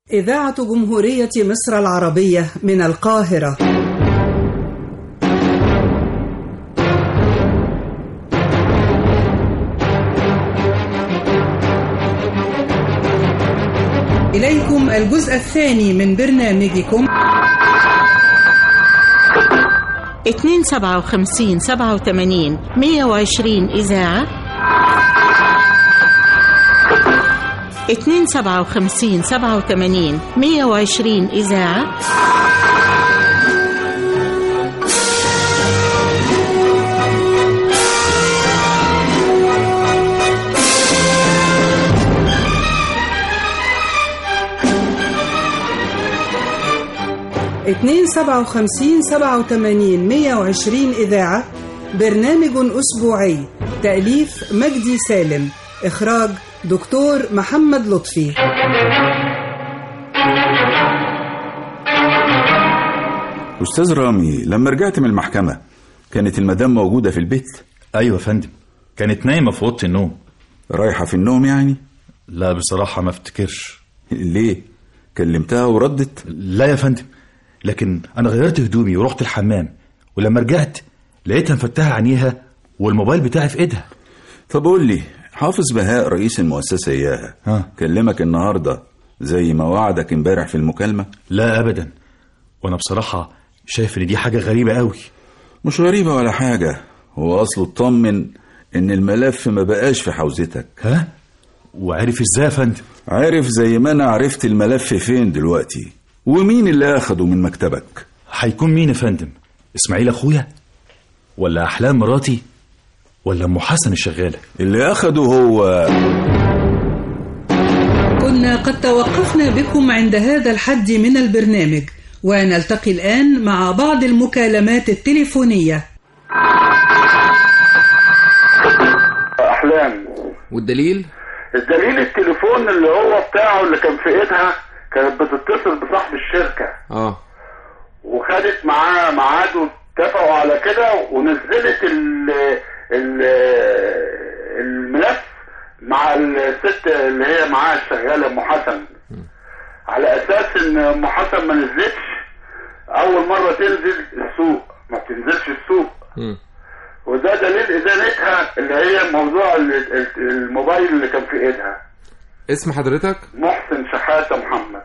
إذاعة جمهورية مصر العربية من القاهرة إليكم الجزء الثاني من برنامجكم 257 87 120 إذاعة 257 87 120 إذاعة اتنين سبعة وخمسين سبعة وتمانين مية وعشرين إذاعة برنامج أسبوعي تأليف مجدي سالم إخراج دكتور محمد لطفي أستاذ رامي لما رجعت من المحكمة كانت المدام موجودة في البيت ايوه يا فندم كانت نايمه في اوضه النوم رايحة في النوم يعني لا بصراحه ما افتكرش ليه كلمتها وردت لا يا فندم لكن انا غيرت هدومي ورحت الحمام ولما رجعت لقيتها مفتحه عينيها والموبايل بتاعي في ايدها طب قول لي حافظ بهاء رئيس المؤسسة إياها ها. كلمك النهاردة زي ما وعدك امبارح في المكالمة لا ابدا وانا بصراحه شايف ان دي حاجه غريبه قوي مش غريبة ولا حاجة هو أصله اطمن إن الملف ما بقاش في حوزتك ها وعرف ازاي يا فندم عارف زي ما أنا عرفت الملف فين دلوقتي ومين اللي أخده من مكتبك هيكون مين يا فندم اسماعيل اخويا ولا احلام مراتي ولا ام حسن الشغاله اللي أخده هو كنا قد توقفنا بكم عند هذا الحد من البرنامج ونلتقي الآن مع بعض المكالمات التليفونية احلام والدليل الدليل التليفون اللي هو بتاعه اللي كان في ايدها كانت بتتصل بصاحب الشركه اه وخدت معاه ميعاد واتفقوا على كده ونزلت ال ال الملف مع الست اللي هي معاها الشغاله ام حسن على اساس ان ام حسن ما نزلتش اول مره تنزل السوق ما بتنزلش السوق مم. وده دليل ادانتها اللي هي موضوع ال- ال- الموبايل اللي كان في ايدها اسم حضرتك محسن شحاته محمد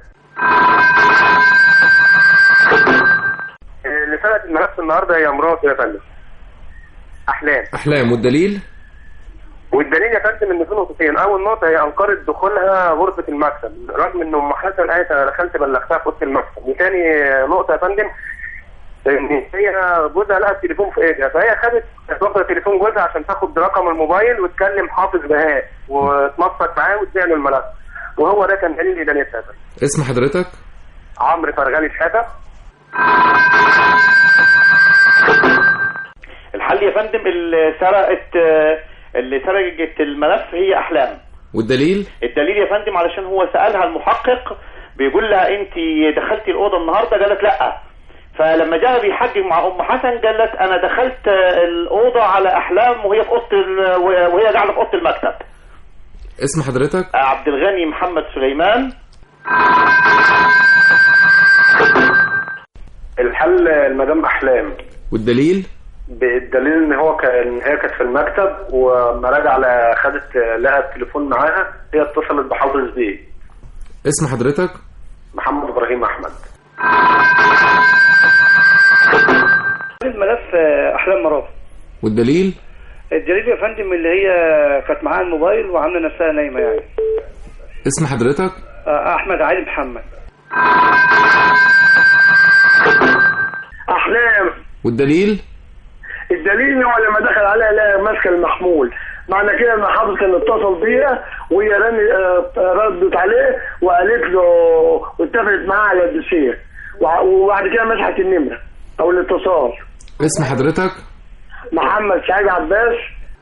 اللي سرقت الملف النهارده هي مراته يا فندم احلام احلام والدليل والدليل يا فندم ان في نقطتين اول نقطه هي انكرت دخولها غرفه المكتب رغم ان ام حسن قالت انا دخلت بلغتها في اوضه المكتب وتاني نقطه يا فندم ان هي جوزها لقى التليفون في ايدها فهي خدت كانت واخده تليفون جوزها عشان تاخد رقم الموبايل وتكلم حافظ بهاء وتنسق معاه وتبيع له الملف وهو ده كان دليل ادانتها يا فندم اسم حضرتك عمرو فرغالي شحاته الحل يا فندم اللي سرقت اللي سرقت الملف هي احلام والدليل الدليل يا فندم علشان هو سالها المحقق بيقول لها انت دخلتي الاوضه النهارده قالت لا فلما جاء بيحقق مع ام حسن قالت انا دخلت الاوضه على احلام وهي في اوضه ال- وهي قاعده في اوضه المكتب اسم حضرتك عبد الغني محمد سليمان الحل المدام احلام والدليل بالدليل ان هو كان هي كانت في المكتب وما رجع على خدت لقى التليفون معاها هي اتصلت بحافظ بيه اسم حضرتك محمد ابراهيم احمد الملف احلام مراد والدليل الدليل يا فندم اللي هي كانت معاها الموبايل وعامله نفسها نايمه يعني اسم حضرتك آه، احمد علي محمد احلام والدليل الدليل ان هو لما دخل عليها لقى ماسكه المحمول معنى كده ان حافظ كان اتصل بيها وهي رن آه، ردت عليه وقالت له واتفقت معاه على الدوسيه وع- وبعد كده مسحت النمره او الاتصال اسم حضرتك محمد سعيد عباس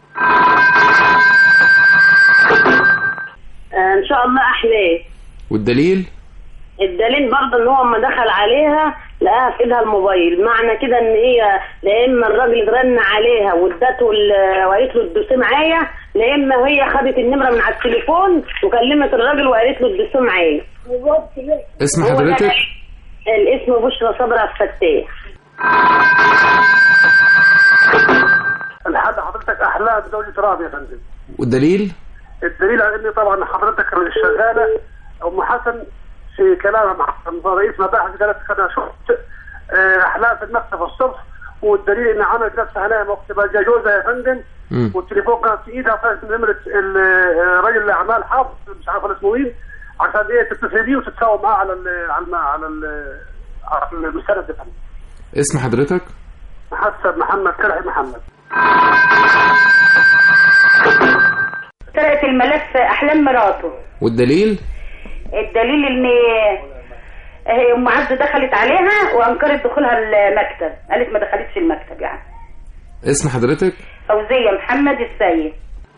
ان شاء الله احلاه والدليل الدليل برضه ان هو اما دخل عليها لقاها في ايدها الموبايل معنى كده ان هي لا اما الراجل رن عليها وادته ال- وقالت له الدوسيه معايا لا اما هي خدت النمره من على التليفون وكلمت الراجل وقالت له الدوسيه معايا اسم هو ده حضرتك الاسم بشرى صبري عبد الفتاح لحد حضرتك احلام دولة راب يا فندم والدليل الدليل على ان طبعا حضرتك الشغاله ام حسن في كلامها مع رئيس مباحث قالت انا شفت آه، احلام في المكتب الصبح والدليل ان عملت نفسها نايمه وقت ما جا جوزها يا فندم مم. والتليفون كان في ايدها وكانت نمره ال- آه، رجل الاعمال حافظ مش عارف اسمه مين عشان ايه تتصل بيه وتتساوى معاه على ال على الم- على ال- على المستند يا فندم اسم حضرتك محسن محمد كرهي محمد سرقت الملف احلام مراته والدليل الدليل ان هي ام عبد دخلت عليها وانكرت دخولها المكتب قالت ما دخلتش المكتب يعني اسم حضرتك فوزيه محمد السيد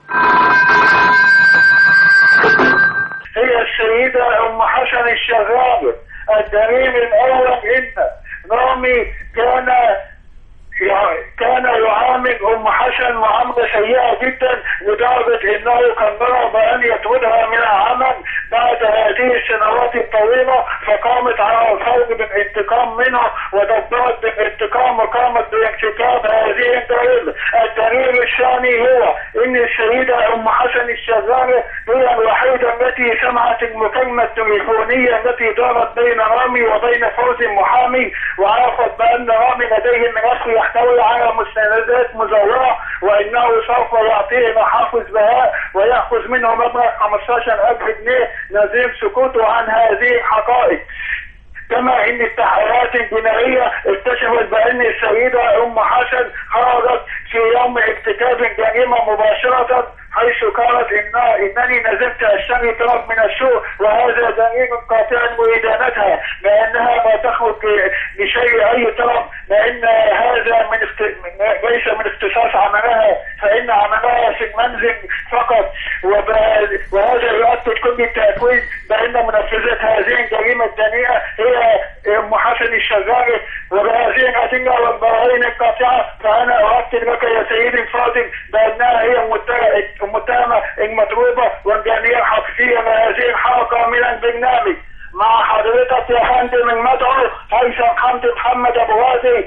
هي السيدة أم حسن الشغال الدليل الأول إن رامي كان يع- كان يعامل أم حسن معاملة سيئة جدا لدرجة أنه كان بأن يطردها من العمل بعد هذه السنوات الطويلة فقامت على الفوز بالانتقام منها ودبرت بالانتقام وقامت بارتكاب هذه الدليل الدليل الثاني هو أن السيدة أم حسن الشغالة هي الوحيدة التي سمعت المكالمة التليفونية التي دارت بين رامي وبين فوز محامي وعرفت بأن رامي لديه ملف يحتوي على مستندات مزورة وإنه سوف يعطيه محافظ بهاء ويأخذ منه مبلغ 15000 جنيه نظير سكوته عن هذه الحقائق كما ان التحقيقات الجنائيه اكتشفت بان السيده ام حسن خرجت في يوم ارتكاب الجريمه مباشره حيث قالت إن انني نزلت اشتري طلب من السوق وهذا دليل قاطع بادانتها لانها لا تخرج لشيء اي طلب لان هذا من اخت... من- ليس من اختصاص عملها فان عملها في المنزل فقط وب... وهذا يؤكد كل التاكيد بان منفذه هذه الجريمه الدنيئه هي ام حسن الشغالي وبهذه الادله والبراهين القاطعه فانا اؤكد لك يا سيدي الفاضل بانها هي المت- المتهمه المضروبه والجميع حقيقيه لهذه الحلقه من البرنامج مع حضرتك يا فندم المدعو هيثم حمدي محمد ابو غازي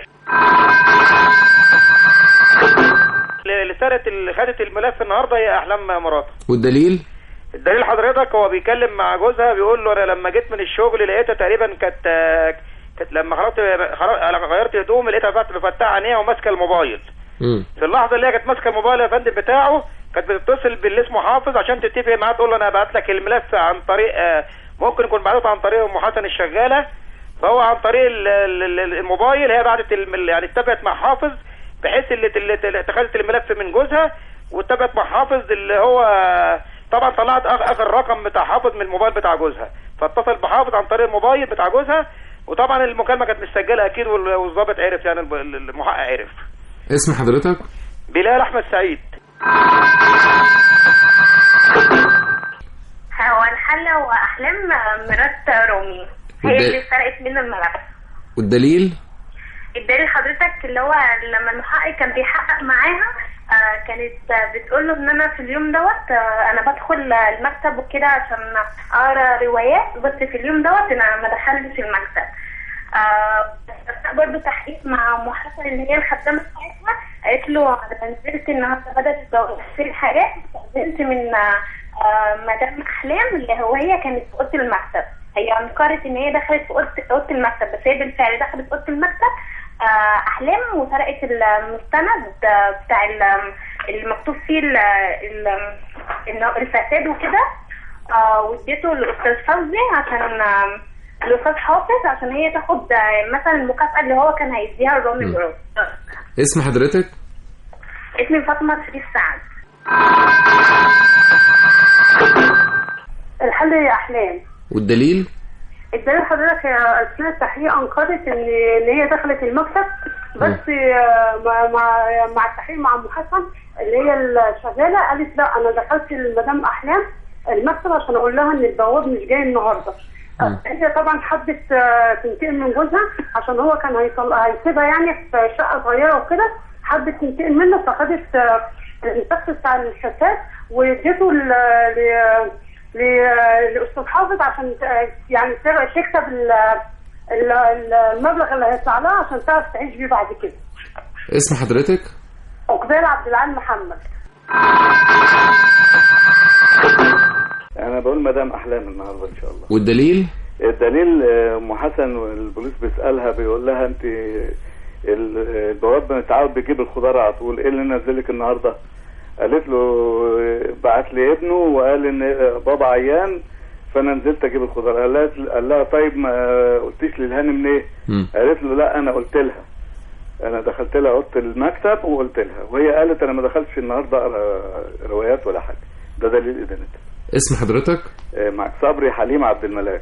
اللي سرقت اللي خدت الملف النهارده هي احلام مراته والدليل الدليل حضرتك هو بيكلم مع جوزها بيقول له انا لما جيت من الشغل لقيتها تقريبا كانت كانت لما خرجت خرج- أنا غيرت هدومي لقيتها فات- مفتحه عينيها وماسكه الموبايل مم. في اللحظه اللي هي كانت ماسكه الموبايل يا فندم بتاعه كانت بتتصل باللي اسمه حافظ عشان تتفق معاه تقول له انا هبعت لك الملف عن طريق آه، ممكن يكون بعته عن طريق ام حسن الشغاله فهو عن طريق ال- ال- ال- الموبايل هي بعتت الم- يعني اتفقت مع حافظ بحيث اللي اللي اللي اتخذت الملف من جوزها واتفقت مع حافظ اللي هو طبعا طلعت آخ- اخر رقم بتاع حافظ من الموبايل بتاع جوزها فاتصل بحافظ عن طريق الموبايل بتاع جوزها وطبعا المكالمه كانت مسجله اكيد وال- والضابط عرف يعني الب- المحقق عرف اسم حضرتك بلال احمد سعيد هو الحلة وأحلام مرات رومي هي والد- اللي سرقت منه الملف والدليل الدليل حضرتك اللي هو لما المحقق كان بيحقق معاها آه كانت آه، بتقول له ان انا في اليوم دوت آه انا بدخل آه، المكتب وكده عشان اقرا روايات بس في اليوم دوت انا ما دخلتش المكتب آه بس برضه تحقيق مع ام حسن اللي هي الخدامه بتاعتها قالت له انا نزلت النهارده بدات تغسل حاجات استاذنت من آه آه، مدام احلام اللي هو هي كانت في اوضه المكتب هي انكرت ان هي دخلت في اوضه أوضة المكتب بس هي بالفعل دخلت اوضه المكتب آه، احلام وسرقت المستند آه، بتاع ال- اللي مكتوب فيه ال- ال- إنه الفساد وكده آه، واديته للاستاذ فوزي عشان آه، الاستاذ حافظ عشان هي تاخد آه، مثلا المكافاه اللي هو كان هيديها لرامي مم. مراد اسم حضرتك اسمي فاطمه شريف سعد الحل يا احلام والدليل الدليل حضرتك هي اثناء التحقيق انكرت ان ان هي دخلت المكتب بس آه، مع مع مع التحقيق مع ام حسن اللي هي الشغاله قالت لا انا دخلت لمدام احلام المكتب عشان اقول لها ان البواب مش جاي النهارده مم. هي طبعا حبت آه، تنتقم من جوزها عشان هو كان هيطل- هيسيبها يعني في شقه صغيره وكده حبت تنتقم منه فخدت آه، الشخص بتاع الفساد واديته ل- ل- ل- لاستاذ حافظ عشان ت- يعني ت- تكسب ال- ال- ال- المبلغ اللي هيطلع لها عشان تعرف تعيش بيه بعد كده اسم حضرتك عقبال عبد العال محمد انا بقول مدام احلام النهارده ان شاء الله والدليل الدليل آه، ام حسن والبوليس بيسالها بيقول لها انت ال- البواب متعود بيجيب الخضار على طول ايه اللي نزلك النهارده قالت له آه، بعت لي ابنه وقال ان آه، بابا عيان فانا نزلت اجيب الخضار قال لها قال لها طيب ما قلتيش للهانم ليه قالت له لا انا قلت لها انا دخلت لها اوضه المكتب وقلت لها وهي قالت انا ما دخلتش النهارده اقرا روايات ولا حاجه ده دليل ادانتها اسم حضرتك آه، معك صبري حليم عبد الملاك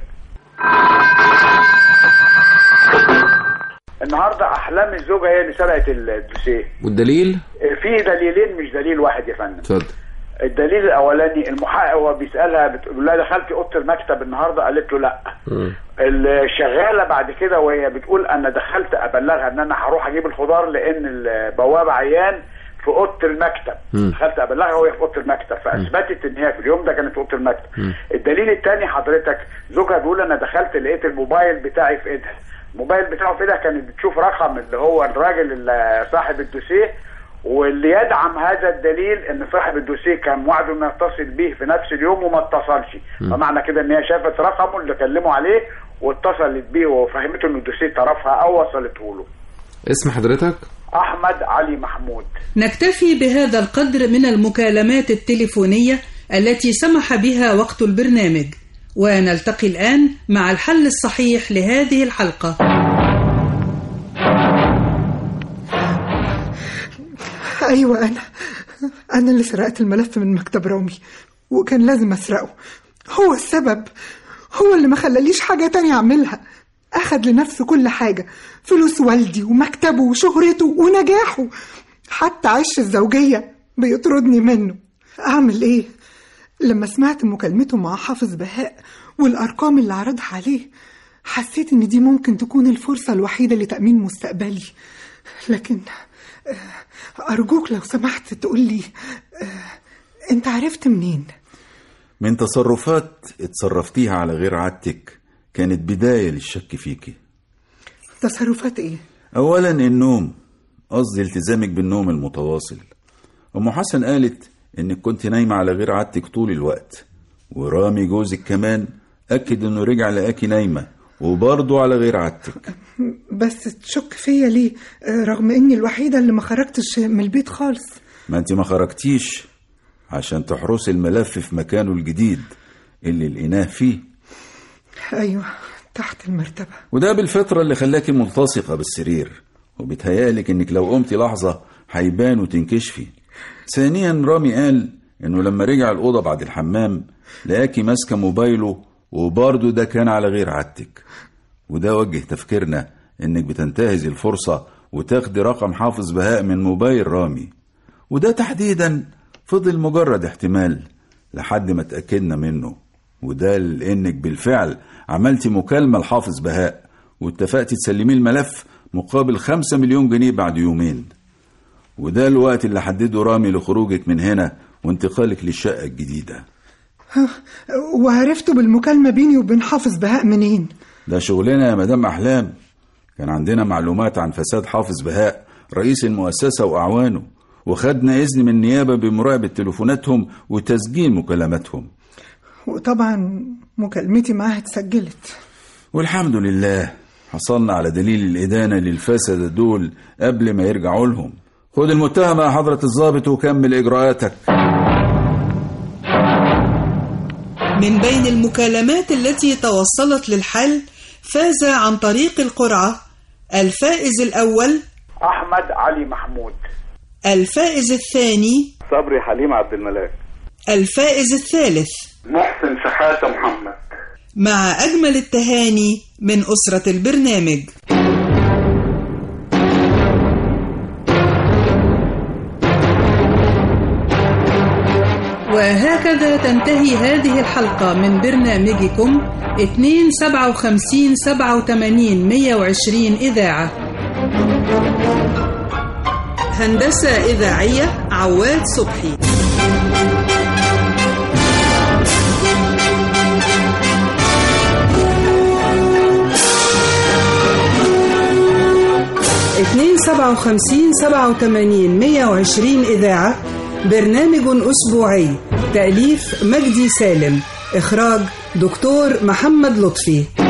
النهارده احلام الزوجه هي اللي سرقت الدوسيه والدليل في دليلين مش دليل واحد يا فندم اتفضل الدليل الاولاني المحقق هو بيسالها بتقول لها دخلتي اوضه المكتب النهارده قالت له لا الشغاله بعد كده وهي بتقول انا دخلت ابلغها ان انا هروح اجيب الخضار لان البواب عيان في اوضه المكتب مم. دخلت ابلغها وهي في اوضه المكتب فاثبتت ان هي في اليوم ده كانت في اوضه المكتب الدليل الثاني حضرتك زوجها بيقول انا دخلت لقيت الموبايل بتاعي في ايدها الموبايل بتاعه في ايدها كانت بتشوف رقم اللي هو الراجل اللي صاحب الدوسيه واللي يدعم هذا الدليل ان صاحب الدوسيه كان وعده انه يتصل به في نفس اليوم وما اتصلش فمعنى كده ان هي شافت رقمه اللي كلمه عليه واتصلت بيه وفهمته ان الدوسيه طرفها او وصلته له اسم حضرتك احمد علي محمود نكتفي بهذا القدر من المكالمات التليفونية التي سمح بها وقت البرنامج ونلتقي الآن مع الحل الصحيح لهذه الحلقة أيوة أنا أنا اللي سرقت الملف من مكتب رامي وكان لازم أسرقه هو السبب هو اللي ما خلاليش حاجة تانية أعملها أخد لنفسه كل حاجة فلوس والدي ومكتبه وشهرته ونجاحه حتى عش الزوجية بيطردني منه أعمل إيه؟ لما سمعت مكالمته مع حافظ بهاء والأرقام اللي عرضها عليه حسيت إن دي ممكن تكون الفرصة الوحيدة لتأمين مستقبلي لكن آه، أرجوك لو سمحت تقول لي آه، أنت عرفت منين؟ من تصرفات اتصرفتيها على غير عادتك كانت بداية للشك فيكي تصرفات إيه؟ أولا النوم قصدي التزامك بالنوم المتواصل أم حسن قالت إنك كنت نايمة على غير عادتك طول الوقت ورامي جوزك كمان أكد إنه رجع لقاكي نايمة وبرضه على غير عادتك بس تشك فيا ليه؟ آه، رغم إني الوحيدة اللي ما خرجتش من البيت خالص ما انت ما خرجتيش عشان تحرسي الملف في مكانه الجديد اللي لقيناه فيه أيوة تحت المرتبة وده بالفطرة اللي خلاكي ملتصقة بالسرير وبتهيألك انك لو قمتي لحظة هيبان وتنكشفي ثانيا رامي قال انه لما رجع الأوضة بعد الحمام لقاكي ماسكة موبايله وبرضه ده كان على غير عادتك وده وجه تفكيرنا انك بتنتهز الفرصة وتاخدي رقم حافظ بهاء من موبايل رامي وده تحديدا فضل مجرد احتمال لحد ما اتأكدنا منه وده لانك بالفعل عملتي مكالمة لحافظ بهاء واتفقتي تسلميه الملف مقابل خمسة مليون جنيه بعد يومين وده الوقت اللي حدده رامي لخروجك من هنا وانتقالك للشقة الجديدة ها، وعرفتوا بالمكالمة بيني وبين حافظ بهاء منين؟ ده شغلنا يا مدام أحلام كان عندنا معلومات عن فساد حافظ بهاء رئيس المؤسسة وأعوانه وخدنا إذن من النيابة بمراقبة تليفوناتهم وتسجيل مكالماتهم وطبعا مكالمتي معاه اتسجلت والحمد لله حصلنا على دليل الإدانة للفسد دول قبل ما يرجعوا لهم خد المتهمة يا حضرة الضابط وكمل إجراءاتك من بين المكالمات التي توصلت للحل فاز عن طريق القرعة الفائز الأول احمد علي محمود الفائز الثاني صبري حليم عبد الملاك الفائز الثالث محسن شحاتة محمد مع أجمل التهاني من أسرة البرنامج وهكذا تنتهي هذه الحلقة من برنامجكم 257 87 120 إذاعة هندسة إذاعية عواد صبحي 57 87 120 إذاعة برنامج أسبوعي تأليف مجدي سالم إخراج دكتور محمد لطفي